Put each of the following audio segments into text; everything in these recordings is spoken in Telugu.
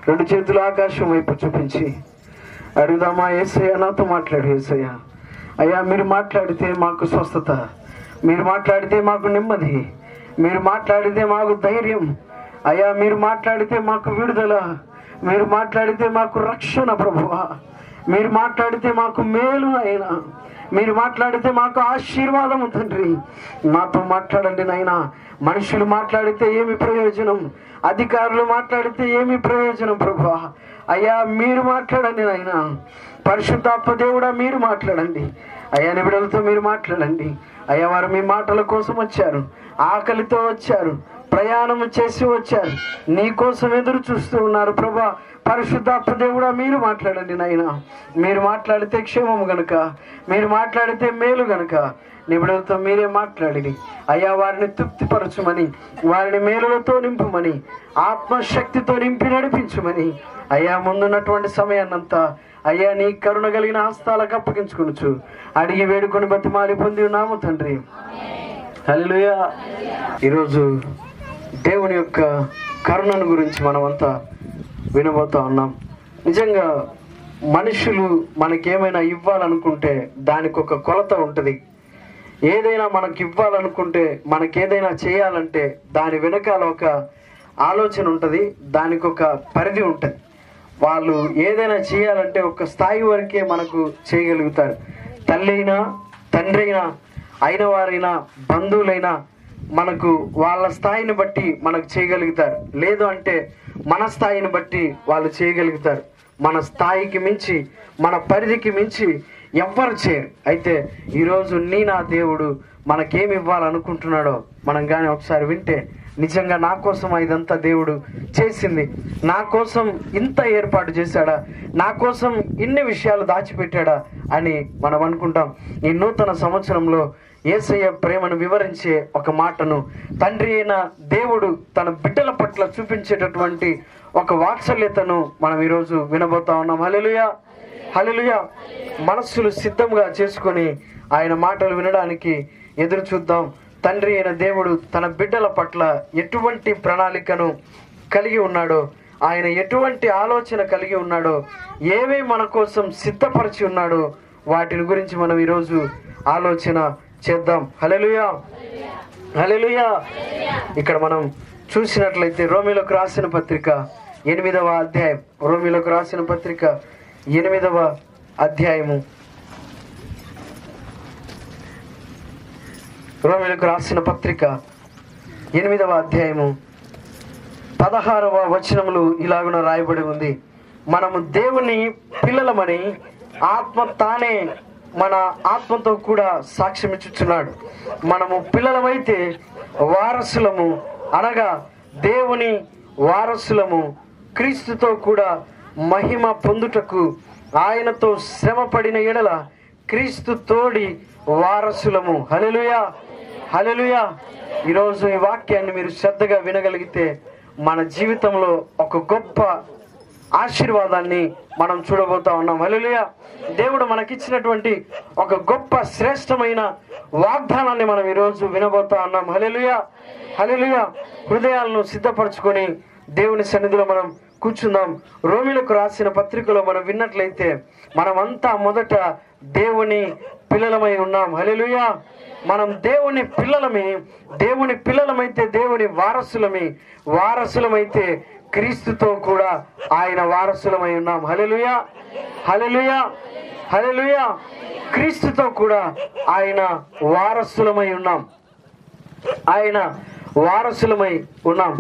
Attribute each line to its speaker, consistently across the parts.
Speaker 1: రెండు చేతులు ఆకాశం వైపు చూపించి అడుగుదామా ఏసయ్య నాతో మాట్లాడు ఏసయ్య అయ్యా మీరు మాట్లాడితే మాకు స్వస్థత మీరు మాట్లాడితే మాకు నెమ్మది మీరు మాట్లాడితే మాకు ధైర్యం అయ్యా మీరు మాట్లాడితే మాకు విడుదల మీరు మాట్లాడితే మాకు రక్షణ ప్రభువా మీరు మాట్లాడితే మాకు మేలు అయినా మీరు మాట్లాడితే మాకు ఆశీర్వాదము తండ్రి మాతో మాట్లాడండి నాయనా మనుషులు మాట్లాడితే ఏమి ప్రయోజనం అధికారులు మాట్లాడితే ఏమి ప్రయోజనం ప్రభా అయ్యా మీరు మాట్లాడండి నాయనా పరిశుద్ధాత్మ దేవుడా మీరు మాట్లాడండి అయ్యా నిబిడలతో మీరు మాట్లాడండి అయ్యా వారు మీ మాటల కోసం వచ్చారు ఆకలితో వచ్చారు ప్రయాణం చేసి వచ్చారు నీ కోసం ఎదురు చూస్తూ ఉన్నారు ప్రభా పరిశుద్ధాత్మ దేవుడా మీరు మాట్లాడండి నాయన మీరు మాట్లాడితే క్షేమము గనుక మీరు మాట్లాడితే మేలు గనుక నిబుడలతో మీరే మాట్లాడి అయ్యా వారిని తృప్తిపరచుమని వారిని మేలులతో నింపుమని ఆత్మశక్తితో నింపి నడిపించుమని అయ్యా ముందున్నటువంటి సమయాన్నంతా అయ్యా నీ కరుణ కలిగిన హస్తాలకు అప్పగించుకొనుచు అడిగి వేడుకొని బతిమాలి పొంది ఉన్నాము తండ్రి హల్లెలూయా ఈరోజు దేవుని యొక్క కరుణను గురించి మనమంతా వినబోతా ఉన్నాం నిజంగా మనుషులు మనకేమైనా ఇవ్వాలనుకుంటే దానికి ఒక కొలత ఉంటుంది ఏదైనా మనకి ఇవ్వాలనుకుంటే మనకేదైనా చేయాలంటే దాని వెనకాల ఒక ఆలోచన ఉంటుంది దానికి ఒక పరిధి ఉంటుంది వాళ్ళు ఏదైనా చేయాలంటే ఒక స్థాయి వరకే మనకు చేయగలుగుతారు తల్లి అయినా తండ్రి అయినా అయిన వారైనా బంధువులైనా మనకు వాళ్ళ స్థాయిని బట్టి మనకు చేయగలుగుతారు లేదు అంటే మన స్థాయిని బట్టి వాళ్ళు చేయగలుగుతారు మన స్థాయికి మించి మన పరిధికి మించి ఎవ్వరు చేయరు అయితే ఈరోజు నీ నా దేవుడు మనకేమి ఇవ్వాలనుకుంటున్నాడో మనం కానీ ఒకసారి వింటే నిజంగా నా కోసం ఇదంతా దేవుడు చేసింది నా కోసం ఇంత ఏర్పాటు చేశాడా నా కోసం ఇన్ని విషయాలు దాచిపెట్టాడా అని మనం అనుకుంటాం ఈ నూతన సంవత్సరంలో ఏసయ్య ప్రేమను వివరించే ఒక మాటను తండ్రి అయిన దేవుడు తన బిడ్డల పట్ల చూపించేటటువంటి ఒక వాత్సల్యతను మనం ఈరోజు వినబోతా ఉన్నాం హల్లెలూయా హల్లెలూయా మనస్సులు సిద్ధంగా చేసుకొని ఆయన మాటలు వినడానికి ఎదురు చూద్దాం తండ్రి అయిన దేవుడు తన బిడ్డల పట్ల ఎటువంటి ప్రణాళికను కలిగి ఉన్నాడో ఆయన ఎటువంటి ఆలోచన కలిగి ఉన్నాడో ఏవే మన కోసం సిద్ధపరిచి ఉన్నాడో వాటిని గురించి మనం ఈరోజు ఆలోచన చేద్దాం హల్లెలూయా హల్లెలూయా ఇక్కడ మనం చూసినట్లయితే రోమిలకు రాసిన పత్రిక ఎనిమిదవ అధ్యాయం రోమిలకు రాసిన పత్రిక ఎనిమిదవ అధ్యాయము రోమిలకు రాసిన పత్రిక ఎనిమిదవ అధ్యాయము పదహారవ వచనములు ఇలాగున రాయబడి ఉంది మనము దేవుని పిల్లలమని ఆత్మ తానే మన ఆత్మతో కూడా సాక్ష్యం ఇచ్చుచున్నాడు మనము పిల్లలమైతే వారసులము అనగా దేవుని వారసులము క్రీస్తుతో కూడా మహిమ పొందుటకు ఆయనతో శ్రమపడిన ఎడల క్రీస్తు తోడి వారసులము హల్లెలూయా హల్లెలూయా ఈరోజు ఈ వాక్యాన్ని మీరు శ్రద్ధగా వినగలిగితే మన జీవితంలో ఒక గొప్ప ఆశీర్వాదాన్ని మనం చూడబోతా ఉన్నాం హల్లెలూయా దేవుడు మనకిచ్చినటువంటి ఒక గొప్ప శ్రేష్టమైన వాగ్దానాన్ని మనం ఈరోజు వినబోతా ఉన్నాం హల్లెలూయా హల్లెలూయా హృదయాలను సిద్ధపరచుకొని దేవుని సన్నిధిలో మనం కూర్చుందాం రోమిలకు రాసిన పత్రికలో మనం విన్నట్లయితే మనమంతా మొదట దేవుని పిల్లలమై ఉన్నాం హల్లెలూయా మనం దేవుని పిల్లలమే దేవుని పిల్లలమైతే దేవుని వారసులమే వారసులమైతే క్రీస్తుతో కూడా ఆయన వారసులమై ఉన్నాం హల్లెలూయా హల్లెలూయా హల్లెలూయా క్రీస్తుతో కూడా ఆయన వారసులమై ఉన్నాం ఆయన వారసులమై ఉన్నాం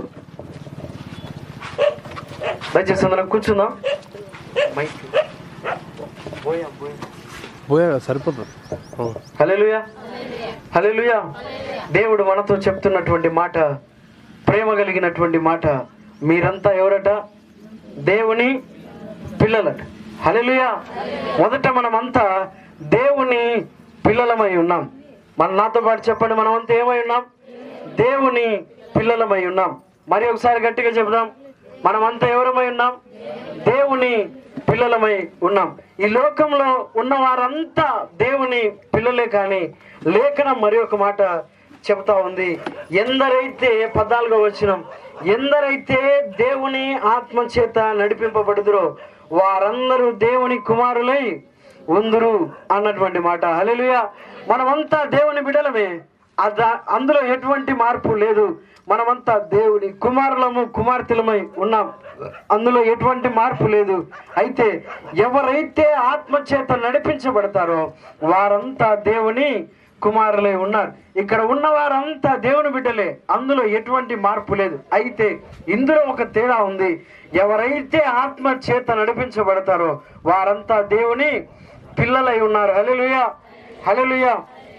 Speaker 1: దయచేసి అందరం కూర్చుందాం మైక్ పోయా పోయా
Speaker 2: పోయా సరిపోతుంది
Speaker 1: హల్లెలూయా హల్లెలూయా దేవుడు మనతో చెప్తున్నటువంటి మాట ప్రేమ కలిగినటువంటి మాట మీరంతా ఎవరట దేవుని పిల్లలట హల్లెలూయా మొదట మనమంతా దేవుని పిల్లలమై ఉన్నాం మన నాతో పాటు చెప్పండి మనమంతా ఏమై ఉన్నాం దేవుని పిల్లలమై ఉన్నాం మరి ఒకసారి గట్టిగా చెప్దాం మనమంతా ఎవరమై ఉన్నాం దేవుని పిల్లలమై ఉన్నాం ఈ లోకంలో ఉన్న వారంతా దేవుని పిల్లలే కానీ లేఖనం మరి ఒక మాట చెబుతా ఉంది ఎందరైతే పద్నాలుగో వచ్చినం ఎందరైతే దేవుని ఆత్మ చేత నడిపింపబడుదురో వారందరూ దేవుని కుమారులై ఉందురు అన్నటువంటి మాట హల్లెలూయా మనమంతా దేవుని బిడలమే అద అందులో ఎటువంటి మార్పు లేదు మనమంతా దేవుని కుమారులము కుమార్తెలమై ఉన్నాం అందులో ఎటువంటి మార్పు లేదు అయితే ఎవరైతే ఆత్మ చేత నడిపించబడతారో వారంతా దేవుని కుమారులై ఉన్నారు ఇక్కడ ఉన్న వారంతా దేవుని బిడ్డలే అందులో ఎటువంటి మార్పు లేదు అయితే ఇందులో ఒక తేడా ఉంది ఎవరైతే ఆత్మ చేత నడిపించబడతారో వారంతా దేవుని పిల్లలై ఉన్నారు హల్లెలూయా హల్లెలూయా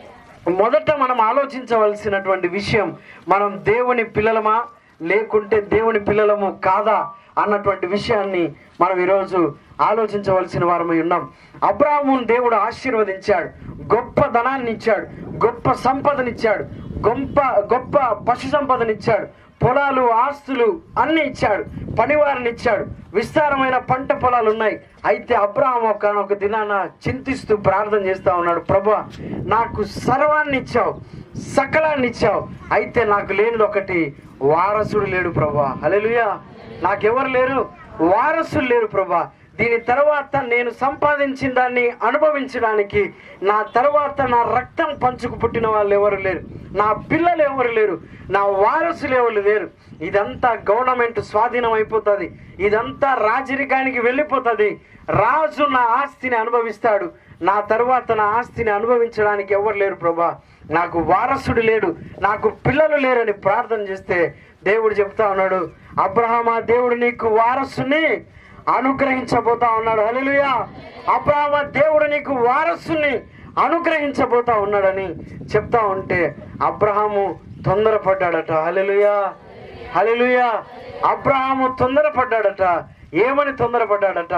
Speaker 1: మొదట మనం ఆలోచించవలసినటువంటి విషయం మనం దేవుని పిల్లలమా లేకుంటే దేవుని పిల్లలము కాదా అన్నటువంటి విషయాన్ని మనం ఈరోజు ఆలోచించవలసిన వారమై ఉన్నాం అబ్రాహమును దేవుడు ఆశీర్వదించాడు గొప్ప ధనాన్ని ఇచ్చాడు గొప్ప సంపదనిచ్చాడు గొప్ప గొప్ప పశు సంపదనిచ్చాడు పొలాలు ఆస్తులు అన్ని ఇచ్చాడు పనివారిని ఇచ్చాడు విస్తారమైన పంట పొలాలు ఉన్నాయి అయితే అబ్రాహం ఒక ఒక దినాన చింతిస్తూ ప్రార్థన చేస్తా ఉన్నాడు ప్రభా నాకు సర్వాన్ని ఇచ్చావు సకలాన్ని ఇచ్చావు అయితే నాకు లేనిది ఒకటి వారసుడు లేడు ప్రభా హల్లెలూయా నాకెవరు లేరు వారసులు లేరు ప్రభా దీని తర్వాత నేను సంపాదించిన దాన్ని అనుభవించడానికి నా తర్వాత నా రక్తం పంచుకు పుట్టిన వాళ్ళు ఎవరు లేరు నా పిల్లలు ఎవరు లేరు నా వారసులు ఎవరు లేరు ఇదంతా గవర్నమెంట్ స్వాధీనం అయిపోతుంది ఇదంతా రాజరికానికి వెళ్ళిపోతుంది రాజు నా ఆస్తిని అనుభవిస్తాడు నా తర్వాత నా ఆస్తిని అనుభవించడానికి ఎవరు లేరు ప్రభా నాకు వారసుడు లేడు నాకు పిల్లలు లేరని ప్రార్థన చేస్తే దేవుడు చెప్తా ఉన్నాడు అబ్రహామా దేవుడు నీకు వారసుని అనుగ్రహించబోతా ఉన్నాడు హల్లెలూయా అబ్రహామ దేవుడు నీకు వారసుని అనుగ్రహించబోతా ఉన్నాడని చెప్తా ఉంటే అబ్రహాము తొందరపడ్డాడట హల్లెలూయా హల్లెలూయా అబ్రహాము తొందరపడ్డాడట ఏమని తొందరపడ్డాడట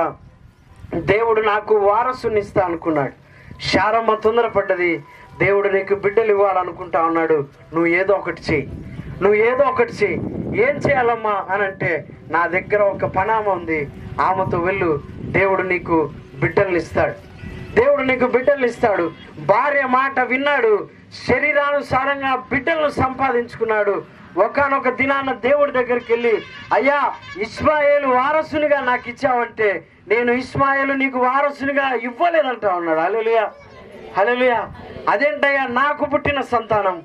Speaker 1: దేవుడు నాకు వారసుని ఇస్తా అనుకున్నాడు శారమ్మ తొందరపడ్డది దేవుడు నీకు బిడ్డలు ఇవ్వాలనుకుంటా ఉన్నాడు నువ్వు ఏదో ఒకటి చెయ్యి నువ్వు ఏదో ఒకటి చెయ్యి ఏం చేయాలమ్మా అని అంటే నా దగ్గర ఒక పనామ ఉంది ఆమెతో వెళ్ళు దేవుడు నీకు బిడ్డల్ని ఇస్తాడు దేవుడు నీకు బిడ్డల్ని ఇస్తాడు భార్య మాట విన్నాడు శరీరానుసారంగా బిడ్డలను సంపాదించుకున్నాడు ఒకనొక దినాన దేవుడి దగ్గరికి వెళ్ళి అయ్యా ఇస్మాయేలు వారసునిగా నాకు ఇచ్చావంటే నేను ఇస్మాయేలు నీకు వారసునిగా ఇవ్వలేదంటా ఉన్నాడు హల్లెలూయా హల్లెలూయా అదేంటయ్యా నాకు పుట్టిన సంతానం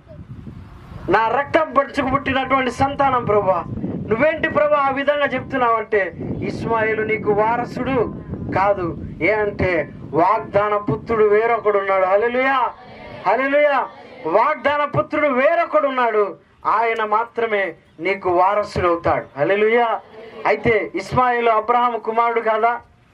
Speaker 1: నా రక్తం పడుచుకు పుట్టినటువంటి సంతానం ప్రభా నువ్వేంటి ప్రభా ఆ విధంగా చెప్తున్నావంటే ఇస్మాయిలు నీకు వారసుడు కాదు ఏ అంటే వాగ్దాన పుత్రుడు వేరొకడు ఉన్నాడు హల్లెలూయా హల్లెలూయా వాగ్దాన పుత్రుడు వేరొకడు ఉన్నాడు ఆయన మాత్రమే నీకు వారసుడు అవుతాడు హల్లెలూయా అయితే ఇస్మాయిలు అబ్రహాము కుమారుడు కాదా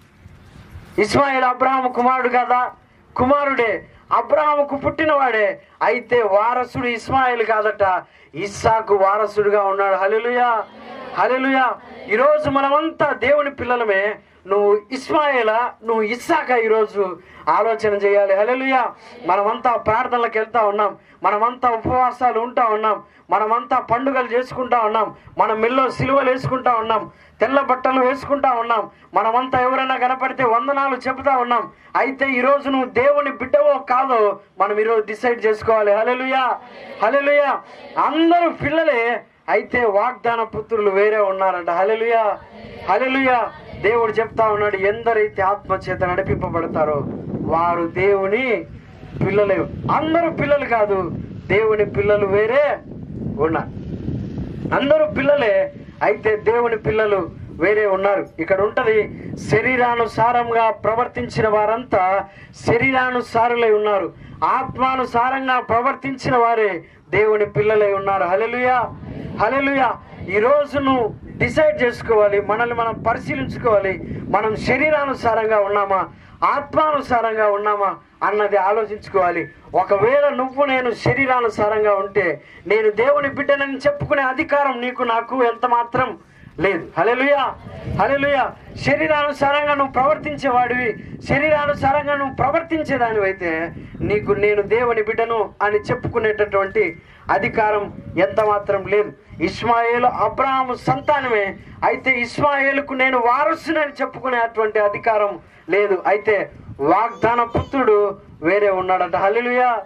Speaker 1: ఇస్మాయిల్ అబ్రహాము కుమారుడు కదా కుమారుడే అబ్రహాముకు పుట్టినవాడే అయితే వారసుడు ఇస్మాయిల్ కాదట ఇస్సాకు వారసుడుగా ఉన్నాడు హల్లెలూయా హల్లెలూయా ఈరోజు మనమంతా దేవుని పిల్లలమే నువ్వు ఇస్మాయిలా నువ్వు ఇస్సాక ఈరోజు ఆలోచన చేయాలి హల్లెలూయా మనమంతా ప్రార్థనలకు వెళ్తా ఉన్నాం మనమంతా ఉపవాసాలు ఉంటా ఉన్నాం మనమంతా పండుగలు చేసుకుంటా ఉన్నాం మనం మెల్లో సిలువలు వేసుకుంటా ఉన్నాం తెల్ల బట్టలు వేసుకుంటా ఉన్నాం మనమంతా ఎవరైనా కనపడితే వందనాలు చెబుతా ఉన్నాం అయితే ఈరోజు నువ్వు దేవుని బిడ్డవో కాదో మనం ఈరోజు డిసైడ్ చేసుకోవాలి హలెలుయా హలెలుయా అందరూ పిల్లలే అయితే వాగ్దాన పుత్రులు వేరే ఉన్నారంట హలెలుయా హలెలుయా దేవుడు చెప్తా ఉన్నాడు ఎందరైతే ఆత్మ చేత నడిపింపబడతారో వారు దేవుని పిల్లలే అందరూ పిల్లలు కాదు దేవుని పిల్లలు వేరే ఉన్నారు అందరూ పిల్లలే అయితే దేవుని పిల్లలు వేరే ఉన్నారు ఇక్కడ ఉంటది శరీరానుసారంగా ప్రవర్తించిన వారంతా శరీరానుసారులై ఉన్నారు ఆత్మానుసారంగా ప్రవర్తించిన వారే దేవుని పిల్లలై ఉన్నారు హలెలుయా హలెలుయా ఈ రోజు నువ్వు డిసైడ్ చేసుకోవాలి మనల్ని మనం పరిశీలించుకోవాలి మనం శరీరానుసారంగా ఉన్నామా ఆత్మానుసారంగా ఉన్నామా అన్నది ఆలోచించుకోవాలి ఒకవేళ నువ్వు నేను శరీరానుసారంగా ఉంటే నేను దేవుని బిడ్డనని చెప్పుకునే అధికారం నీకు నాకు ఎంత మాత్రం లేదు హలెలుయా హలెలుయా శరీరానుసారంగా నువ్వు ప్రవర్తించేవాడివి శరీరానుసారంగా నువ్వు ప్రవర్తించేదానివైతే నీకు నేను దేవుని బిడ్డను అని చెప్పుకునేటటువంటి అధికారం ఎంత మాత్రం లేదు ఇస్మాయేలు అబ్రాహాము సంతానమే అయితే ఇస్మాయేలుకు నేను వారసునని చెప్పుకునేటువంటి అధికారం లేదు అయితే వాగ్దాన పుత్రుడు వేరే ఉన్నాడంట హల్లెలూయా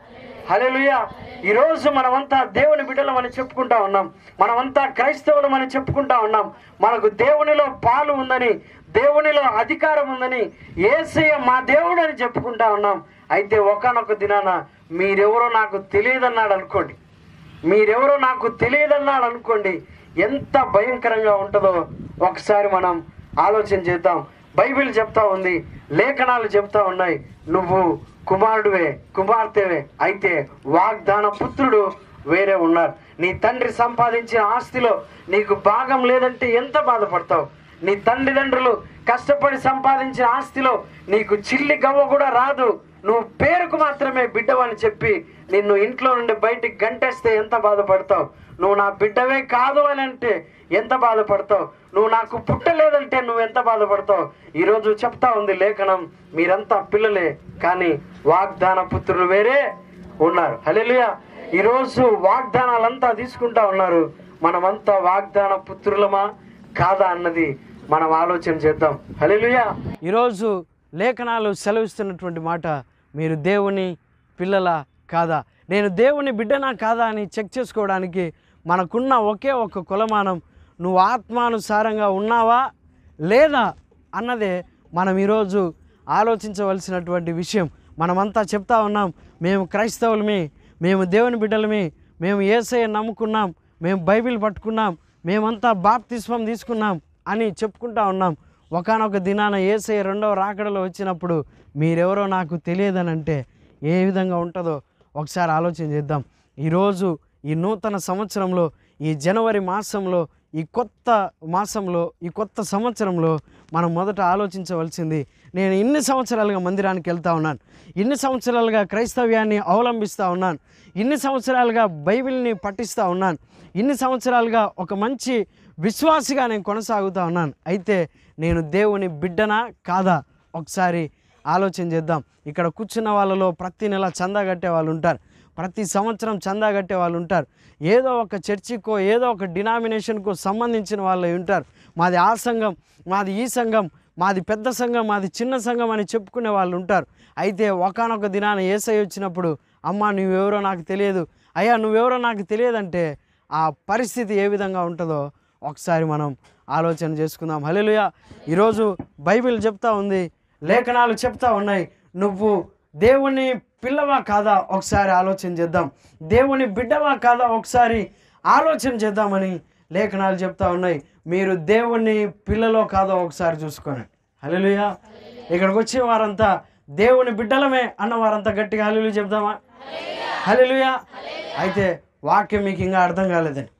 Speaker 1: హల్లెలూయా ఈరోజు మనమంతా దేవుని బిడ్డలం అని చెప్పుకుంటా ఉన్నాం మనమంతా క్రైస్తవులం అని చెప్పుకుంటా ఉన్నాం మనకు దేవునిలో పాలు ఉందని దేవునిలో అధికారం ఉందని ఏసయ్య మా దేవుడు అని చెప్పుకుంటా ఉన్నాం అయితే ఒకనొక దినాన మీరెవరో నాకు తెలియదన్నాడు అనుకోండి మీరెవరో నాకు తెలియదన్నాడు అనుకోండి ఎంత భయంకరంగా ఉంటుందో ఒకసారి మనం ఆలోచన చేద్దాం బైబిల్ చెప్తా ఉంది లేఖనాలు చెప్తా ఉన్నాయి నువ్వు కుమారుడువే కుమార్తెవే అయితే వాగ్దాన పుత్రుడు వేరే ఉన్నారు నీ తండ్రి సంపాదించిన ఆస్తిలో నీకు భాగం లేదంటే ఎంత బాధపడతావు నీ తండ్రిదండ్రులు కష్టపడి సంపాదించిన ఆస్తిలో నీకు చిల్లి గవ్వ కూడా రాదు నువ్వు పేరుకు మాత్రమే బిడ్డవని చెప్పి నిన్ను ఇంట్లో నుండి బయటికి గంటేస్తే ఎంత బాధపడతావు నువ్వు నా బిడ్డవే కాదు అని అంటే ఎంత బాధపడతావు నువ్వు నాకు పుట్టలేదంటే నువ్వు ఎంత బాధపడతావు ఈరోజు చెప్తా ఉంది లేఖనం మీరంతా పిల్లలే కానీ వాగ్దాన పుత్రులు వేరే ఉన్నారు హల్లెలూయా ఈరోజు వాగ్దానాలంతా తీసుకుంటా ఉన్నారు మనమంతా వాగ్దాన పుత్రులమా కాదా అన్నది మనం ఆలోచన చేద్దాం హల్లెలూయా
Speaker 3: ఈరోజు లేఖనాలు సెలవిస్తున్నటువంటి మాట మీరు దేవుని పిల్లల కాదా నేను దేవుని బిడ్డనా కాదా అని చెక్ చేసుకోవడానికి మనకున్న ఒకే ఒక కులమానం నువ్వు ఆత్మానుసారంగా ఉన్నావా లేదా అన్నదే మనం ఈరోజు ఆలోచించవలసినటువంటి విషయం మనమంతా చెప్తా ఉన్నాం మేము క్రైస్తవులమే మేము దేవుని బిడ్డలమే మేము ఏసయ్య నమ్ముకున్నాం మేము బైబిల్ పట్టుకున్నాం మేమంతా బాప్తిస్మం తీసుకున్నాం అని చెప్పుకుంటా ఉన్నాం ఒకనొక దినాన ఏసయ్య రెండవ రాకడలో వచ్చినప్పుడు మీరెవరో నాకు తెలియదని అంటే ఏ విధంగా ఉంటుందో ఒకసారి ఆలోచన చేద్దాం ఈరోజు ఈ నూతన సంవత్సరంలో ఈ జనవరి మాసంలో ఈ కొత్త మాసంలో ఈ కొత్త సంవత్సరంలో మనం మొదట ఆలోచించవలసింది నేను ఇన్ని సంవత్సరాలుగా మందిరానికి వెళ్తా ఉన్నాను ఇన్ని సంవత్సరాలుగా క్రైస్తవ్యాన్ని అవలంబిస్తూ ఉన్నాను ఇన్ని సంవత్సరాలుగా బైబిల్ని పఠిస్తూ ఉన్నాను ఇన్ని సంవత్సరాలుగా ఒక మంచి విశ్వాసిగా నేను కొనసాగుతూ ఉన్నాను అయితే నేను దేవుని బిడ్డనా కాదా ఒకసారి ఆలోచన చేద్దాం ఇక్కడ కూర్చున్న వాళ్ళలో ప్రతి నెల చందా కట్టే వాళ్ళు ఉంటారు ప్రతి సంవత్సరం చందా కట్టే వాళ్ళు ఉంటారు ఏదో ఒక చర్చికో ఏదో ఒక డినామినేషన్కో సంబంధించిన వాళ్ళు ఉంటారు మాది ఆ సంఘం మాది ఈ సంఘం మాది పెద్ద సంఘం మాది చిన్న సంఘం అని చెప్పుకునే వాళ్ళు ఉంటారు అయితే ఒకనొక దినాన ఏసై వచ్చినప్పుడు అమ్మ నువ్వెవరో నాకు తెలియదు అయ్యా నువ్వెవరో నాకు తెలియదంటే ఆ పరిస్థితి ఏ విధంగా ఉంటుందో ఒకసారి మనం ఆలోచన చేసుకుందాం హల్లెలూయా ఈరోజు బైబిల్ చెప్తా ఉంది లేఖనాలు చెప్తా ఉన్నాయి నువ్వు దేవుని పిల్లవా కాదా ఒకసారి ఆలోచన చేద్దాం దేవుని బిడ్డవా కాదా ఒకసారి ఆలోచన చేద్దామని లేఖనాలు చెప్తా ఉన్నాయి మీరు దేవుని పిల్లలో కాదో ఒకసారి చూసుకోండి హల్లెలూయా ఇక్కడికి వచ్చే వారంతా దేవుని బిడ్డలమే అన్న వారంతా గట్టిగా హల్లెలూయా చెప్దామా హల్లెలూయా అయితే వాక్యం మీకు ఇంకా అర్థం కాలేదని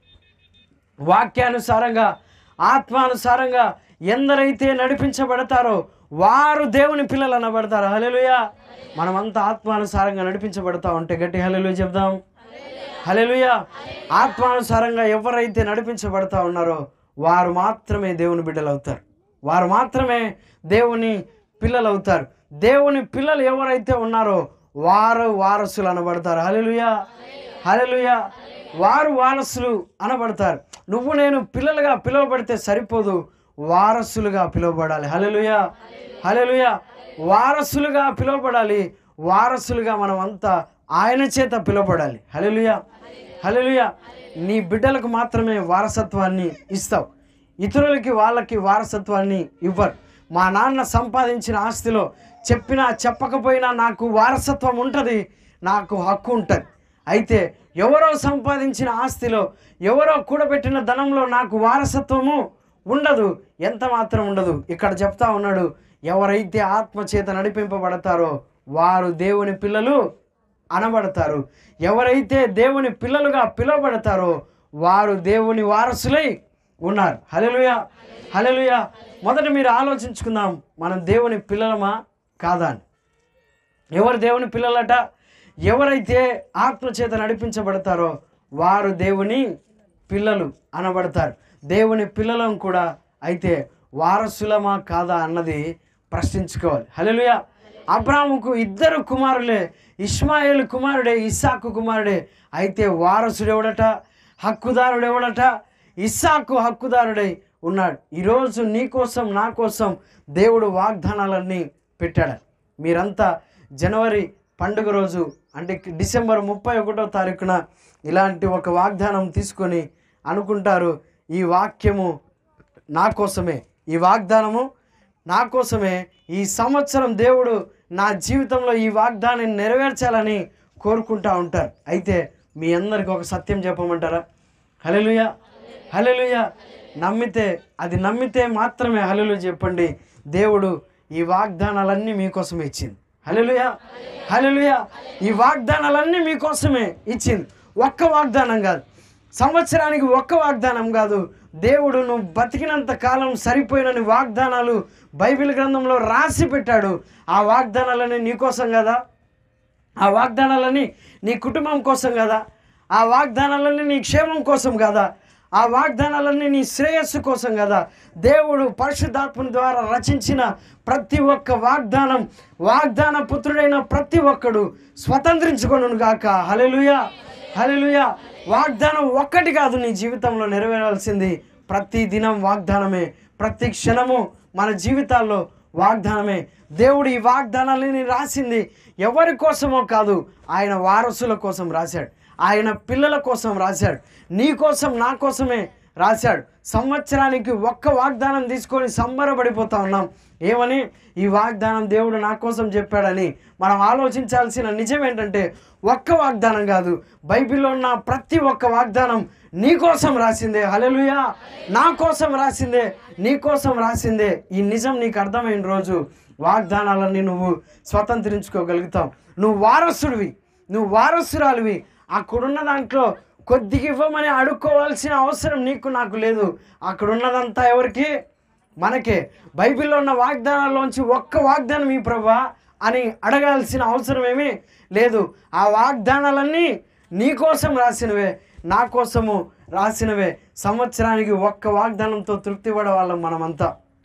Speaker 3: వాక్యానుసారంగా ఆత్మానుసారంగా ఎందరైతే నడిపించబడతారో వారు దేవుని పిల్లలు అనబడతారు హల్లెలూయా మనమంతా ఆత్మానుసారంగా నడిపించబడతా ఉంటే గట్టి హల్లెలూయా చెప్దాం హల్లెలూయా ఆత్మానుసారంగా ఎవరైతే నడిపించబడతా ఉన్నారో వారు మాత్రమే దేవుని బిడ్డలు అవుతారు వారు మాత్రమే దేవుని పిల్లలు అవుతారు దేవుని పిల్లలు ఎవరైతే ఉన్నారో వారు వారసులు అనబడతారు హల్లెలూయా హల్లెలూయా వారు వారసులు అనబడతారు నువ్వు నేను పిల్లలుగా పిలువబడితే సరిపోదు వారసులుగా పిలువబడాలి హల్లెలూయా హల్లెలూయా వారసులుగా పిలువబడాలి వారసులుగా మనం అంతా ఆయన చేత పిలువబడాలి హల్లెలూయా హల్లెలూయా నీ బిడ్డలకు మాత్రమే వారసత్వాన్ని ఇస్తావు ఇతరులకి వాళ్ళకి వారసత్వాన్ని ఇవ్వరు మా నాన్న సంపాదించిన ఆస్తిలో చెప్పినా చెప్పకపోయినా నాకు వారసత్వం ఉంటుంది నాకు హక్కు ఉంటుంది అయితే ఎవరో సంపాదించిన ఆస్తిలో ఎవరో కూడబెట్టిన ధనంలో నాకు వారసత్వము ఉండదు ఎంత మాత్రం ఉండదు ఇక్కడ చెప్తా ఉన్నాడు ఎవరైతే ఆత్మచేత నడిపింపబడతారో వారు దేవుని పిల్లలు అనబడతారు ఎవరైతే దేవుని పిల్లలుగా పిలువబడతారో వారు దేవుని వారసులై ఉన్నారు హల్లెలూయా హల్లెలూయా మొదట మీరు ఆలోచించుకుందాం మనం దేవుని పిల్లలమా కాదా అని ఎవరు దేవుని పిల్లలట ఎవరైతే ఆత్మచేత నడిపించబడతారో వారు దేవుని పిల్లలు అనబడతారు దేవుని పిల్లలం కూడా అయితే వారసులమా కాదా అన్నది ప్రశ్నించుకోవాలి హల్లెలూయా అబ్రాముకు ఇద్దరు కుమారులే ఇస్మాయిల్ కుమారుడే ఇస్సాకు కుమారుడే అయితే వారసుడు ఎవడట హక్కుదారుడు ఎవడట ఇస్సాకు హక్కుదారుడై ఉన్నాడు ఈరోజు నీ కోసం నా కోసం దేవుడు వాగ్దానాలన్నీ పెట్టాడు మీరంతా జనవరి పండుగ రోజు అంటే డిసెంబర్ ముప్పై ఒకటో తారీఖున ఇలాంటి ఒక వాగ్దానం తీసుకొని అనుకుంటారు ఈ వాక్యము నా కోసమే ఈ వాగ్దానము నా కోసమే ఈ సంవత్సరం దేవుడు నా జీవితంలో ఈ వాగ్దానాన్ని నెరవేర్చాలని కోరుకుంటా ఉంటారు అయితే మీ అందరికి ఒక సత్యం చెప్పమంటారా హలెలుయ హలెలుయ నమ్మితే అది నమ్మితే మాత్రమే హలెలు చెప్పండి దేవుడు ఈ వాగ్దానాలన్నీ మీకోసమే ఇచ్చింది హలెలుయ హలెలుయ ఈ వాగ్దానాలన్నీ మీకోసమే ఇచ్చింది ఒక్క వాగ్దానం కాదు సంవత్సరానికి ఒక్క వాగ్దానం కాదు దేవుడు నువ్వు బతికినంత కాలం సరిపోయినని వాగ్దానాలు బైబిల్ గ్రంథంలో రాసి పెట్టాడు ఆ వాగ్దానాలని నీకోసం కదా ఆ వాగ్దానాలని నీ కుటుంబం కోసం కదా ఆ వాగ్దానాలన్నీ నీ క్షేమం కోసం కదా ఆ వాగ్దానాలన్నీ నీ శ్రేయస్సు కోసం కదా దేవుడు పరిశుద్ధాత్మని ద్వారా రచించిన ప్రతి ఒక్క వాగ్దానం వాగ్దాన పుత్రుడైన ప్రతి ఒక్కడు స్వతంత్రించుకొను గాక హలెలుయా హలెలుయా వాగ్దానం ఒక్కటి కాదు నీ జీవితంలో నెరవేరాల్సింది ప్రతి దినం వాగ్దానమే ప్రతి క్షణము మన జీవితాల్లో వాగ్దానమే దేవుడు ఈ వాగ్దానాలని రాసింది ఎవరి కోసమో కాదు ఆయన వారసుల కోసం రాశాడు ఆయన పిల్లల కోసం రాశాడు నీ కోసం నా కోసమే రాశాడు సంవత్సరానికి ఒక్క వాగ్దానం తీసుకొని సంబరపడిపోతా ఉన్నాం ఏమని ఈ వాగ్దానం దేవుడు నా కోసం చెప్పాడని మనం ఆలోచించాల్సిన నిజం ఏంటంటే ఒక్క వాగ్దానం కాదు బైబిల్లో ఉన్న ప్రతి ఒక్క వాగ్దానం నీ కోసం రాసిందే హలెలుయా నా కోసం రాసిందే నీ కోసం రాసిందే ఈ నిజం నీకు అర్థమైన రోజు వాగ్దానాలన్నీ నువ్వు స్వతంత్రించుకోగలుగుతావు నువ్వు వారసుడివి నువ్వు వారసురాలివి అక్కడున్న దాంట్లో కొద్దిగా ఇవ్వమని అడుక్కోవాల్సిన అవసరం నీకు నాకు లేదు అక్కడున్నదంతా ఎవరికి మనకే బైబిల్లో ఉన్న వాగ్దానాల్లోంచి ఒక్క వాగ్దానం ఈ ప్రభా అని అడగాల్సిన అవసరం ఏమీ లేదు ఆ వాగ్దానాలన్నీ నీ కోసం రాసినవే నా కోసము రాసినవే సంవత్సరానికి ఒక్క వాగ్దానంతో తృప్తి పడేవాళ్ళం మనమంతా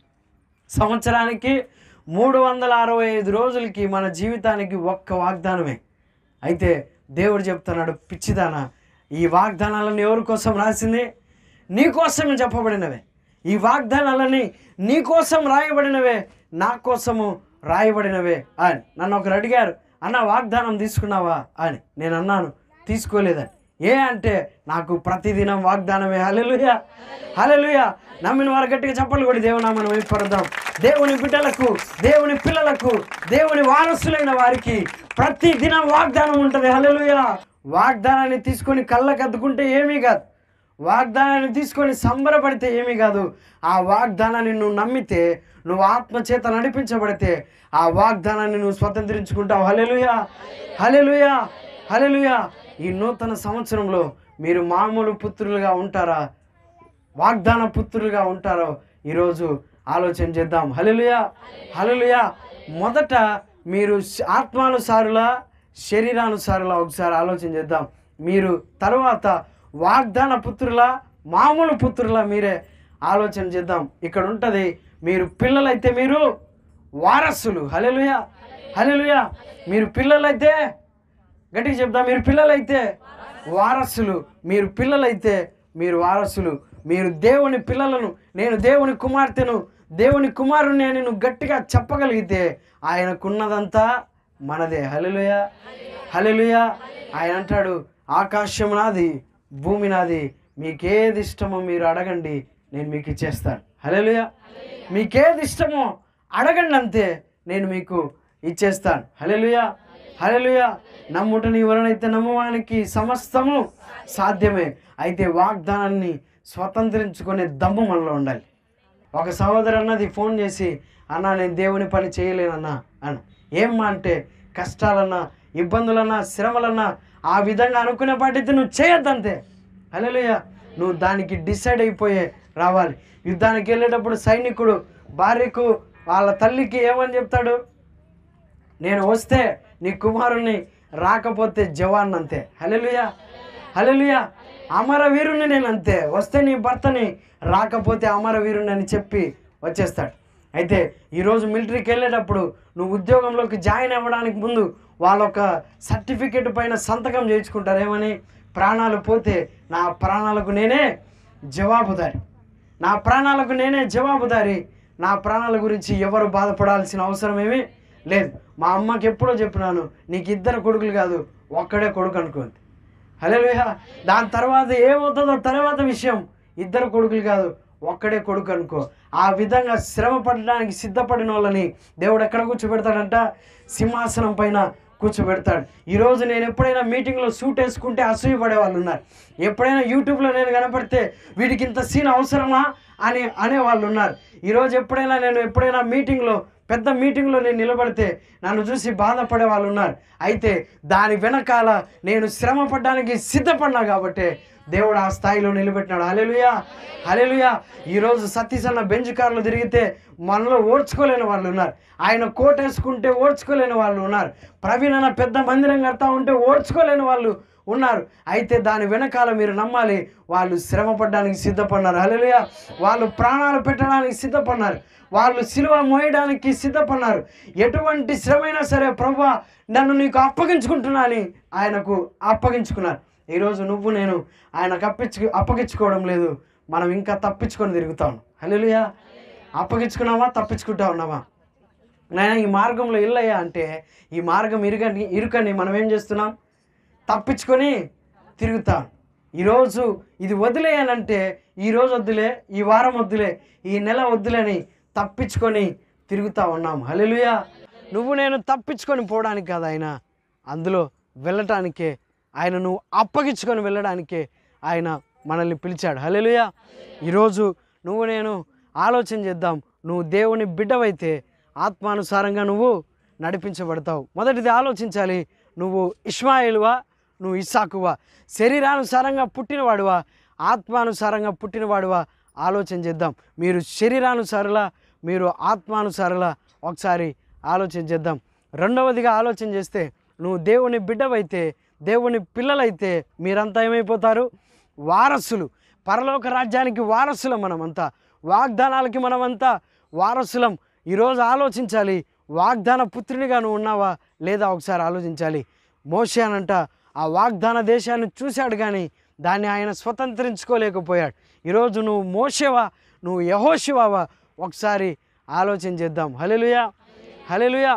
Speaker 3: సంవత్సరానికి మూడు వందల అరవై ఐదు రోజులకి మన జీవితానికి ఒక్క వాగ్దానమే అయితే దేవుడు చెప్తున్నాడు పిచ్చిదానా ఈ వాగ్దానాలను ఎవరి కోసం రాసింది నీ కోసమే చెప్పబడినవే ఈ వాగ్దానాలని నీ కోసం రాయబడినవే నా కోసము రాయబడినవే అని నన్ను ఒకరు అడిగారు అన్న వాగ్దానం తీసుకున్నావా అని నేను అన్నాను తీసుకోలేదని ఏ అంటే నాకు ప్రతిదినం వాగ్దానమే హలెలుయా హలెలుయా నమ్మిన వారు గట్టిగా చెప్పలు కూడా దేవునామని వైపడదాం దేవుని బిడ్డలకు దేవుని పిల్లలకు దేవుని వారసులైన వారికి ప్రతి దినం వాగ్దానం ఉంటుంది హలెలుయా వాగ్దానాన్ని తీసుకొని కళ్ళకు అద్దుకుంటే ఏమీ కాదు వాగ్దానాన్ని తీసుకొని సంబరపడితే ఏమీ కాదు ఆ వాగ్దానాన్ని నువ్వు నమ్మితే నువ్వు ఆత్మ చేత నడిపించబడితే ఆ వాగ్దానాన్ని నువ్వు స్వతంత్రించుకుంటావు హలెలుయా హలెలుయా హలెలుయా ఈ నూతన సంవత్సరంలో మీరు మామూలు పుత్రులుగా ఉంటారా వాగ్దాన పుత్రులుగా ఉంటారో ఈరోజు ఆలోచన చేద్దాం హలెలుయా హలెలుయా మొదట మీరు శ- ఆత్మానుసారులా శరీరానుసారులా ఒకసారి ఆలోచన చేద్దాం మీరు తరువాత వాగ్దాన పుత్రులా మామూలు పుత్రులా మీరే ఆలోచన చేద్దాం ఇక్కడ ఉంటుంది మీరు పిల్లలైతే మీరు వారసులు హలెలుయా హలెలుయా మీరు పిల్లలైతే గట్టిగా చెప్తా మీరు పిల్లలైతే వారసులు మీరు పిల్లలైతే మీరు వారసులు మీరు దేవుని పిల్లలను నేను దేవుని కుమార్తెను దేవుని కుమారుని అని నువ్వు గట్టిగా చెప్పగలిగితే ఆయనకున్నదంతా మనదే హలెలుయ హలెలుయ ఆయన అంటాడు ఆకాశం నాది భూమి నాది మీకేది ఇష్టమో మీరు అడగండి నేను మీకు ఇచ్చేస్తాను హలెలుయ మీకేది ఇష్టమో అడగండి అంతే నేను మీకు ఇచ్చేస్తాను హలెలుయా హలెలుయా నమ్ముట నీ వలనైతే నమ్మవానికి సమస్తము సాధ్యమే అయితే వాగ్దానాన్ని స్వతంత్రించుకునే దమ్ము మనలో ఉండాలి ఒక సహోదరు అన్నది ఫోన్ చేసి అన్న నేను దేవుని పని చేయలేనన్నా అని ఏమ్మా అంటే కష్టాలన్నా ఇబ్బందులన్నా శ్రమలన్నా ఆ విధంగా అనుకునే పాటైతే నువ్వు చేయొద్దంతే హల్లెలూయ నువ్వు దానికి డిసైడ్ అయిపోయే రావాలి యుద్ధానికి వెళ్ళేటప్పుడు సైనికుడు భార్యకు వాళ్ళ తల్లికి ఏమని చెప్తాడు నేను వస్తే నీ కుమారుణ్ణి రాకపోతే జవాన్ అంతే హలెలుయా హలెలుయా అమరవీరుణ్ణి నేను అంతే వస్తే నీ భర్తని రాకపోతే అమరవీరుణ్ణి అని చెప్పి వచ్చేస్తాడు అయితే ఈరోజు మిలిటరీకి వెళ్ళేటప్పుడు నువ్వు ఉద్యోగంలోకి జాయిన్ అవ్వడానికి ముందు వాళ్ళ ఒక సర్టిఫికేట్ పైన సంతకం చేయించుకుంటారు ఏమని ప్రాణాలు పోతే నా ప్రాణాలకు నేనే జవాబుదారి నా ప్రాణాలకు నేనే జవాబుదారి నా ప్రాణాల గురించి ఎవరు బాధపడాల్సిన అవసరం ఏమీ లేదు మా అమ్మకి ఎప్పుడో చెప్పినాను నీకు ఇద్దరు కొడుకులు కాదు ఒక్కడే కొడుకు అనుకుంది హల్లెలూయా దాని తర్వాత ఏమవుతుందో తర్వాత విషయం ఇద్దరు కొడుకులు కాదు ఒక్కడే కొడుకు అనుకో ఆ విధంగా శ్రమ పడడానికి సిద్ధపడిన వాళ్ళని దేవుడు ఎక్కడ కూర్చోబెడతాడంట సింహాసనం పైన కూర్చోబెడతాడు ఈరోజు నేను ఎప్పుడైనా మీటింగ్లో సూట్ వేసుకుంటే అసూయ పడే వాళ్ళు ఉన్నారు ఎప్పుడైనా యూట్యూబ్లో నేను కనపడితే వీడికి ఇంత సీన్ అవసరమా అని అనే వాళ్ళు ఉన్నారు ఈరోజు ఎప్పుడైనా నేను ఎప్పుడైనా మీటింగ్లో పెద్ద మీటింగ్లో నేను నిలబడితే నన్ను చూసి బాధపడే వాళ్ళు ఉన్నారు అయితే దాని వెనకాల నేను శ్రమ పడడానికి సిద్ధపడినా కాబట్టి దేవుడు ఆ స్థాయిలో నిలబెట్టినాడు హలెలుయా హలెలుయా ఈరోజు సతీష్ అన్న బెంచ్ కార్లు తిరిగితే మనలో ఓడ్చుకోలేని వాళ్ళు ఉన్నారు ఆయన కోట్ వేసుకుంటే ఓడ్చుకోలేని వాళ్ళు ఉన్నారు ప్రవీణ్ అన్న పెద్ద మందిరం కడతా ఉంటే ఓడ్చుకోలేని వాళ్ళు ఉన్నారు అయితే దాని వెనకాల మీరు నమ్మాలి వాళ్ళు శ్రమ పడడానికి సిద్ధపడినారు హల్లెలూయా వాళ్ళు ప్రాణాలు పెట్టడానికి సిద్ధపడినారు వాళ్ళు సిలువ మోయడానికి సిద్ధపడినారు ఎటువంటి శ్రమైనా సరే ప్రభా నన్ను నీకు అప్పగించుకుంటున్నా అని ఆయనకు అప్పగించుకున్నారు ఈరోజు నువ్వు నేను ఆయనకు అప్పించు అప్పగించుకోవడం లేదు మనం ఇంకా తప్పించుకొని తిరుగుతాం హల్లెలూయా అప్పగించుకున్నావా తప్పించుకుంటా ఉన్నావా నాయన ఈ మార్గంలో ఇల్లయ్యా అంటే ఈ మార్గం ఇరుకని ఇరుకని మనం ఏం చేస్తున్నాం తప్పించుకొని తిరుగుతాం ఈరోజు ఇది వదిలేయనంటే ఈ రోజు వద్దులే ఈ వారం వద్దులే ఈ నెల వద్దులేని తప్పించుకొని తిరుగుతా ఉన్నాం హల్లెలూయా నువ్వు నేను తప్పించుకొని పోవడానికి కాదు ఆయన అందులో వెళ్ళటానికే ఆయన నువ్వు అప్పగించుకొని వెళ్ళడానికే ఆయన మనల్ని పిలిచాడు హల్లెలూయా ఈరోజు నువ్వు నేను ఆలోచన చేద్దాం నువ్వు దేవుని బిడ్డవైతే ఆత్మానుసారంగా నువ్వు నడిపించబడతావు మొదటిది ఆలోచించాలి నువ్వు ఇస్మాయిలువా నువ్వు ఇస్సాకువా శరీరానుసారంగా పుట్టినవాడువా ఆత్మానుసారంగా పుట్టినవాడువా ఆలోచన చేద్దాం మీరు శరీరానుసారులా మీరు ఆత్మానుసారులా ఒకసారి ఆలోచన చేద్దాం రెండవదిగా ఆలోచన చేస్తే నువ్వు దేవుని బిడ్డవైతే దేవుని పిల్లలైతే మీరంతా ఏమైపోతారు వారసులు పరలోక రాజ్యానికి వారసులం మనమంతా వాగ్దానాలకి మనమంతా వారసులం ఈరోజు ఆలోచించాలి వాగ్దాన పుత్రునిగా నువ్వు ఉన్నావా లేదా ఒకసారి ఆలోచించాలి మోషే అనంట ఆ వాగ్దాన దేశాన్ని చూశాడు కానీ దాన్ని ఆయన స్వతంత్రించుకోలేకపోయాడు ఈరోజు నువ్వు మోషేవా నువ్వు యహోశివావా ఒకసారి ఆలోచన చేద్దాం హలెలుయా హలెలుయా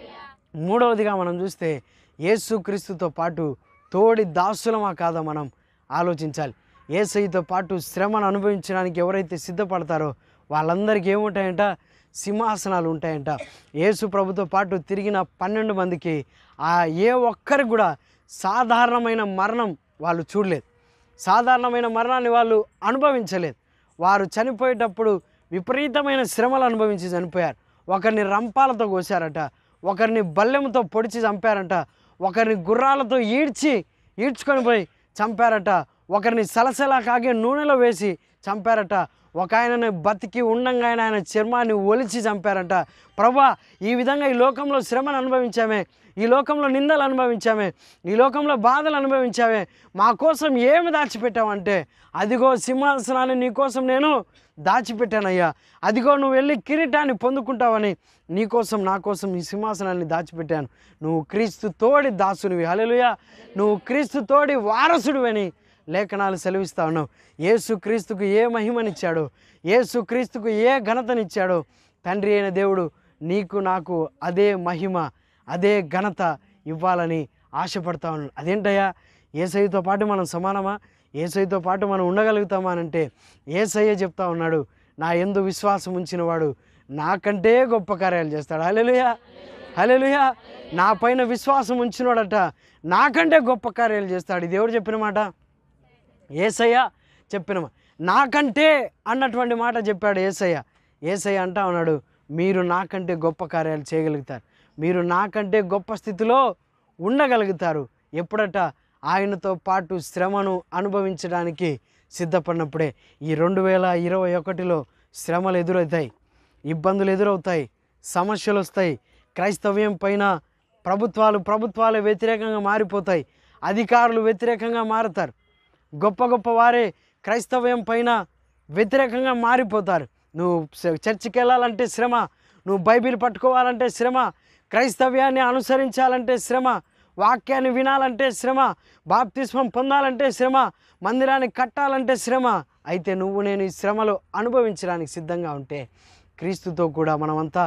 Speaker 3: మూడవదిగా మనం చూస్తే యేసుక్రీస్తుతో పాటు తోడి దాసులమా కాదా మనం ఆలోచించాలి ఏసైతో పాటు శ్రమను అనుభవించడానికి ఎవరైతే సిద్ధపడతారో వాళ్ళందరికీ ఏముంటాయంట సింహాసనాలు ఉంటాయంట యేసు ప్రభుతో పాటు తిరిగిన పన్నెండు మందికి ఆ ఏ ఒక్కరికి కూడా సాధారణమైన మరణం వాళ్ళు చూడలేదు సాధారణమైన మరణాన్ని వాళ్ళు అనుభవించలేదు వారు చనిపోయేటప్పుడు విపరీతమైన శ్రమలు అనుభవించి చనిపోయారు ఒకరిని రంపాలతో కోసారట ఒకరిని బల్లెంతో పొడిచి చంపారంట ఒకరిని గుర్రాలతో ఈడ్చి ఈడ్చుకొని పోయి చంపారట ఒకరిని సలసలా కాగే నూనెలో వేసి చంపారట ఒక ఆయనని బతికి ఉండంగా ఆయన ఆయన చర్మాన్ని ఒలిచి చంపారంట ప్రభా ఈ విధంగా ఈ లోకంలో శ్రమను అనుభవించామే ఈ లోకంలో నిందలు అనుభవించామే ఈ లోకంలో బాధలు అనుభవించామే మా కోసం ఏమి దాచిపెట్టావంటే అదిగో సింహాసనాన్ని నీ కోసం నేను దాచిపెట్టానయ్యా అదిగో నువ్వు వెళ్ళి కిరీటాన్ని పొందుకుంటావని నీ కోసం నా కోసం ఈ సింహాసనాన్ని దాచిపెట్టాను నువ్వు క్రీస్తు తోడి దాసునివి హల్లెలూయా నువ్వు క్రీస్తు తోడి వారసుడివని లేఖనాలు సెలవిస్తా ఉన్నావు యేసు క్రీస్తుకు ఏ మహిమనిచ్చాడో యేసు క్రీస్తుకు ఏ ఘనతనిచ్చాడో తండ్రి అయిన దేవుడు నీకు నాకు అదే మహిమ అదే ఘనత ఇవ్వాలని ఆశపడతా ఉన్నాను అదేంటయ్యా ఏసైతో పాటు మనం సమానమా ఏసైతో పాటు మనం ఉండగలుగుతామా అని అంటే ఏసయ్య చెప్తా ఉన్నాడు నా ఎందు విశ్వాసం ఉంచినవాడు నాకంటే గొప్ప కార్యాలు చేస్తాడు హల్లెలూయా హల్లెలూయా నా పైన విశ్వాసం ఉంచినోడట నాకంటే గొప్ప కార్యాలు చేస్తాడు ఇది ఎవరు చెప్పిన మాట ఏసయ్య చెప్పిన మా- నాకంటే అన్నటువంటి మాట చెప్పాడు ఏసయ్య ఏసయ్య అంటా ఉన్నాడు మీరు నాకంటే గొప్ప కార్యాలు చేయగలుగుతారు మీరు నాకంటే గొప్ప స్థితిలో ఉండగలుగుతారు ఎప్పుడట ఆయనతో పాటు శ్రమను అనుభవించడానికి సిద్ధపడినప్పుడే ఈ రెండు వేల ఇరవై ఒకటిలో శ్రమలు ఎదురవుతాయి ఇబ్బందులు ఎదురవుతాయి సమస్యలు వస్తాయి క్రైస్తవ్యం పైన ప్రభుత్వాలు ప్రభుత్వాలు వ్యతిరేకంగా మారిపోతాయి అధికారులు వ్యతిరేకంగా మారుతారు గొప్ప గొప్ప వారే క్రైస్తవ్యం పైన వ్యతిరేకంగా మారిపోతారు నువ్వు చ- చర్చికి వెళ్ళాలంటే శ్రమ నువ్వు బైబిల్ పట్టుకోవాలంటే శ్రమ క్రైస్తవ్యాన్ని అనుసరించాలంటే శ్రమ వాక్యాన్ని వినాలంటే శ్రమ బాప్తిస్మం పొందాలంటే శ్రమ మందిరాన్ని కట్టాలంటే శ్రమ అయితే నువ్వు నేను ఈ శ్రమలు అనుభవించడానికి సిద్ధంగా ఉంటే క్రీస్తుతో కూడా మనమంతా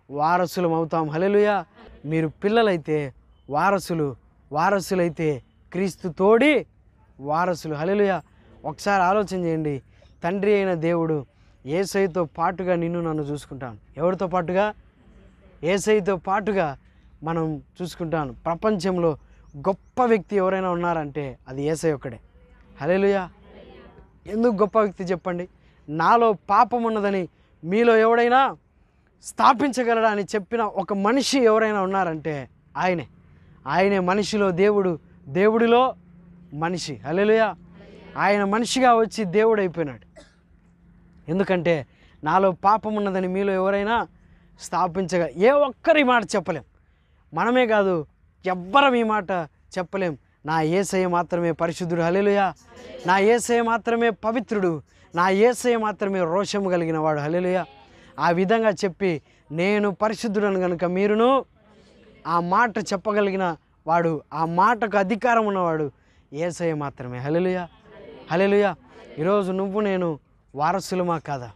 Speaker 3: వారసులం అవుతాం హల్లెలూయా మీరు పిల్లలైతే వారసులు వారసులైతే క్రీస్తు తోడి వారసులు హల్లెలూయా ఒకసారి ఆలోచన చేయండి తండ్రి అయిన దేవుడు ఏసైతో పాటుగా నిన్ను నన్ను చూసుకుంటాను ఎవరితో పాటుగా ఏసైతో పాటుగా మనం చూసుకుంటాను ప్రపంచంలో గొప్ప వ్యక్తి ఎవరైనా ఉన్నారంటే అది ఏసై ఒక్కడే హల్లెలూయా ఎందుకు గొప్ప వ్యక్తి చెప్పండి నాలో పాపం ఉన్నదని మీలో ఎవడైనా స్థాపించగలడా అని చెప్పిన ఒక మనిషి ఎవరైనా ఉన్నారంటే ఆయనే ఆయనే మనిషిలో దేవుడు దేవుడిలో మనిషి హల్లెలూయా ఆయన మనిషిగా వచ్చి దేవుడు అయిపోయినాడు ఎందుకంటే నాలో పాపం ఉన్నదని మీలో ఎవరైనా స్థాపించగా ఏ ఒక్కరి మాట చెప్పలేం మనమే కాదు ఎవ్వరం ఈ మాట చెప్పలేం నా ఏసయ్య మాత్రమే పరిశుద్ధుడు హల్లెలూయా నా ఏసయ్య మాత్రమే పవిత్రుడు నా ఏసయ్య మాత్రమే రోషము కలిగిన వాడు హల్లెలూయా ఆ విధంగా చెప్పి నేను పరిశుద్ధుడను కనుక మీరును ఆ మాట చెప్పగలిగిన వాడు ఆ మాటకు అధికారం ఉన్నవాడు ఏసయ్య మాత్రమే హల్లెలూయా హల్లెలూయా ఈరోజు నువ్వు నేను వారసులమా కాదా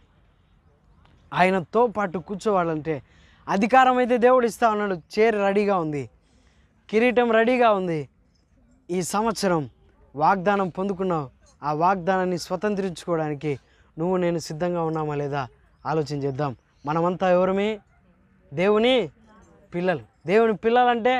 Speaker 3: ఆయనతో పాటు కూర్చోవాలంటే అధికారం అయితే దేవుడు ఇస్తా ఉన్నాడు చైర్ రెడీగా ఉంది కిరీటం రెడీగా ఉంది ఈ సంవత్సరం వాగ్దానం పొందుకున్నావు ఆ వాగ్దానాన్ని స్వతంత్రించుకోవడానికి నువ్వు నేను సిద్ధంగా ఉన్నామా లేదా ఆలోచన చేద్దాం మనమంతా ఎవరమే దేవుని పిల్లలు దేవుని పిల్లలంటే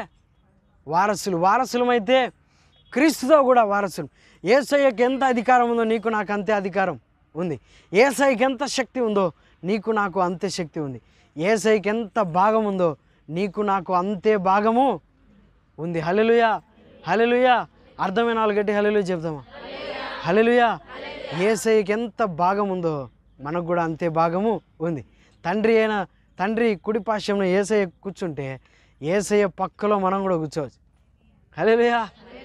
Speaker 3: వారసులు వారసులమైతే క్రీస్తుతో కూడా వారసులు ఏసయ్యకి ఎంత అధికారం ఉందో నీకు నాకు అంతే అధికారం ఉంది ఏసైకి ఎంత శక్తి ఉందో నీకు నాకు అంతే శక్తి ఉంది ఏసైకి ఎంత భాగం ఉందో నీకు నాకు అంతే భాగము ఉంది హలెలుయా హలెలుయా అర్థమైన వాళ్ళు గట్టి హలెలుయా చెప్తామా హలెలుయా ఏసైకి ఎంత భాగం ఉందో మనకు కూడా అంతే భాగము ఉంది తండ్రి అయిన తండ్రి కుడి పాశ్యంలో ఏసయ్య కూర్చుంటే ఏసయ్య పక్కలో మనం కూడా కూర్చోవచ్చు హలేలుయా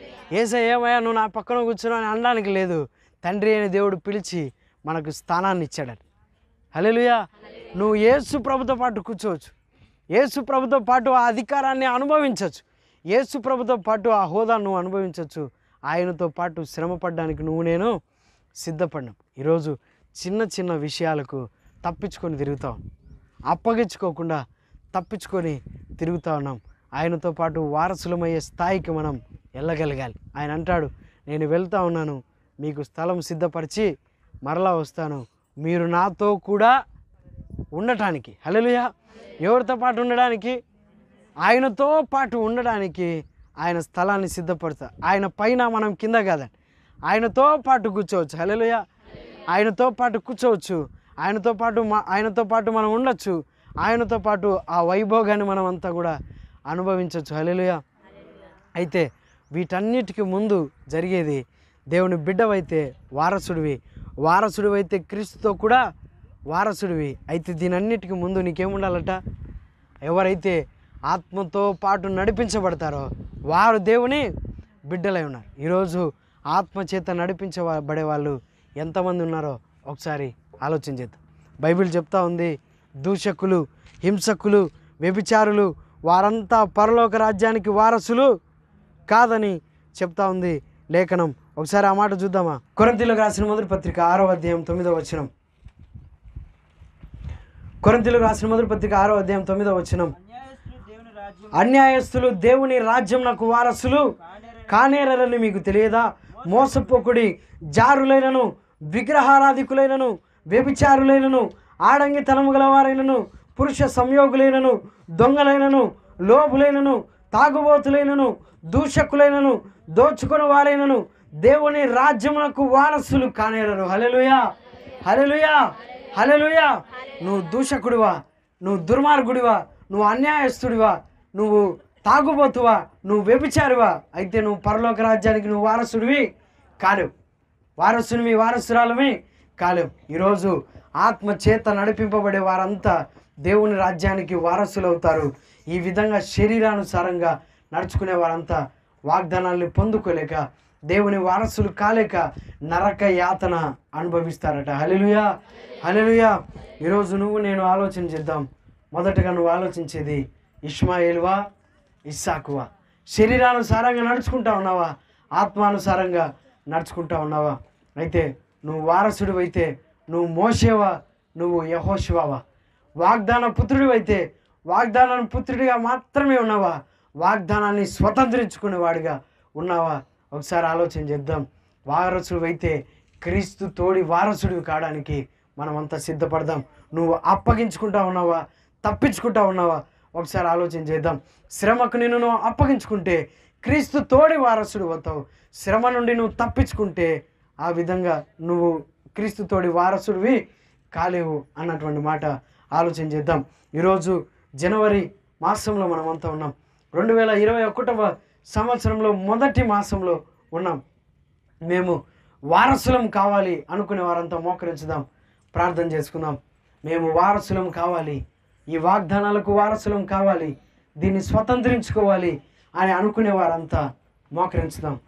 Speaker 3: ఏసయ్య ఏమయ్యా నువ్వు నా పక్కన కూర్చున్నావు అని అనడానికి లేదు తండ్రి అయిన దేవుడు పిలిచి మనకు స్థానాన్ని ఇచ్చాడని హలేలుయా నువ్వు యేసు ప్రభుతో పాటు కూర్చోవచ్చు యేసు ప్రభుతో పాటు ఆ అధికారాన్ని అనుభవించవచ్చు యేసు ప్రభుతో పాటు ఆ హోదా నువ్వు అనుభవించవచ్చు ఆయనతో పాటు శ్రమ పడ్డానికి నువ్వు నేను సిద్ధపడినాం ఈరోజు చిన్న చిన్న విషయాలకు తప్పించుకొని తిరుగుతాం అప్పగించుకోకుండా తప్పించుకొని తిరుగుతూ ఉన్నాం ఆయనతో పాటు వారసులమయ్యే స్థాయికి మనం వెళ్ళగలగాలి ఆయన అంటాడు నేను వెళ్తా ఉన్నాను మీకు స్థలం సిద్ధపరిచి మరలా వస్తాను మీరు నాతో కూడా ఉండటానికి హల్లెలూయా ఎవరితో పాటు ఉండడానికి ఆయనతో పాటు ఉండడానికి ఆయన స్థలాన్ని సిద్ధపడతా ఆయన పైన మనం కింద కాదండి ఆయనతో పాటు కూర్చోవచ్చు హల్లెలూయా ఆయనతో పాటు కూర్చోవచ్చు ఆయనతో పాటు మా ఆయనతో పాటు మనం ఉండొచ్చు ఆయనతో పాటు ఆ వైభోగాన్ని మనం అంతా కూడా అనుభవించవచ్చు హల్లెలూయా అయితే వీటన్నిటికి ముందు జరిగేది దేవుని బిడ్డవైతే వారసుడివి వారసుడివైతే క్రీస్తుతో కూడా వారసుడివి అయితే దీనన్నిటికీ ముందు నీకేముండాలట ఎవరైతే ఆత్మతో పాటు నడిపించబడతారో వారు దేవుని బిడ్డలై ఉన్నారు ఈరోజు ఆత్మ చేత నడిపించబడే వాళ్ళు ఎంతమంది ఉన్నారో ఒకసారి ఆలోచన చేద్దాం బైబిల్ చెప్తా ఉంది దూషకులు హింసకులు వ్యభిచారులు వారంతా పరలోక రాజ్యానికి వారసులు కాదని చెప్తా ఉంది లేఖనం ఒకసారి ఆ మాట చూద్దామా కొరంతిలోకి రాసిన మొదటి పత్రిక ఆరో అధ్యాయం తొమ్మిదో వచనం కొరంతిలోకి రాసిన మొదటి పత్రిక ఆరో అధ్యాయం తొమ్మిదో వచనం అన్యాయస్తులు దేవుని రాజ్యం నాకు వారసులు కానేరని మీకు తెలియదా మోసపోకుడి జారులైనను విగ్రహారాధికులైనను వ్యభిచారులైనను ఆడంగితనము గలవారైనను పురుష సంయోగులైనను దొంగలైనను లోబులైనను తాగుబోతులైనను దూషకులైనను దోచుకుని వారైనను దేవుని రాజ్యమునకు వారసులు కానేరరు హలెలుయా హలెలుయా హలెలుయా నువ్వు దూషకుడివా నువ్వు దుర్మార్గుడివా నువ్వు అన్యాయస్తుడివా నువ్వు తాగుబోతువా నువ్వు వ్యభిచారివా అయితే నువ్వు పరలోక రాజ్యానికి నువ్వు వారసుడివి కాలేవు వారసునివి వారసురాలవి కాలేవు ఈరోజు ఆత్మ చేత నడిపింపబడే వారంతా దేవుని రాజ్యానికి వారసులు అవుతారు ఈ విధంగా శరీరానుసారంగా నడుచుకునే వారంతా వాగ్దానాల్ని పొందుకోలేక దేవుని వారసులు కాలేక నరక యాతన అనుభవిస్తారట హలెలుయా హలెలుయా ఈరోజు నువ్వు నేను ఆలోచన చేద్దాం మొదటగా నువ్వు ఆలోచించేది ఇష్మాయిల్వా ఇస్సాకువా శరీరానుసారంగా నడుచుకుంటా ఉన్నావా ఆత్మానుసారంగా నడుచుకుంటా ఉన్నావా అయితే నువ్వు వారసుడు అయితే నువ్వు మోసేవా నువ్వు యహోశివావా వాగ్దాన పుత్రుడు అయితే వాగ్దానాన్ని పుత్రుడిగా మాత్రమే ఉన్నావా వాగ్దానాన్ని స్వతంత్రించుకునేవాడిగా ఉన్నావా ఒకసారి ఆలోచన చేద్దాం వారసుడు అయితే క్రీస్తు తోడి వారసుడివి కావడానికి మనమంతా సిద్ధపడదాం నువ్వు అప్పగించుకుంటా ఉన్నావా తప్పించుకుంటా ఉన్నావా ఒకసారి ఆలోచన చేద్దాం శ్రమకు నిన్ను నువ్వు అప్పగించుకుంటే క్రీస్తు తోడి వారసుడు అవుతావు శ్రమ నుండి నువ్వు తప్పించుకుంటే ఆ విధంగా నువ్వు క్రీస్తు తోడి వారసుడివి కాలేవు అన్నటువంటి మాట ఆలోచన చేద్దాం ఈరోజు జనవరి మాసంలో మనమంతా ఉన్నాం రెండు వేల ఇరవై ఒకటవ సంవత్సరంలో మొదటి మాసంలో ఉన్నాం మేము వారసులం కావాలి అనుకునే వారంతా మోకరించుదాం ప్రార్థన చేసుకుందాం మేము వారసులం కావాలి ఈ వాగ్దానాలకు వారసులం కావాలి దీన్ని స్వతంత్రించుకోవాలి అని అనుకునే వారంతా మోకరించుదాం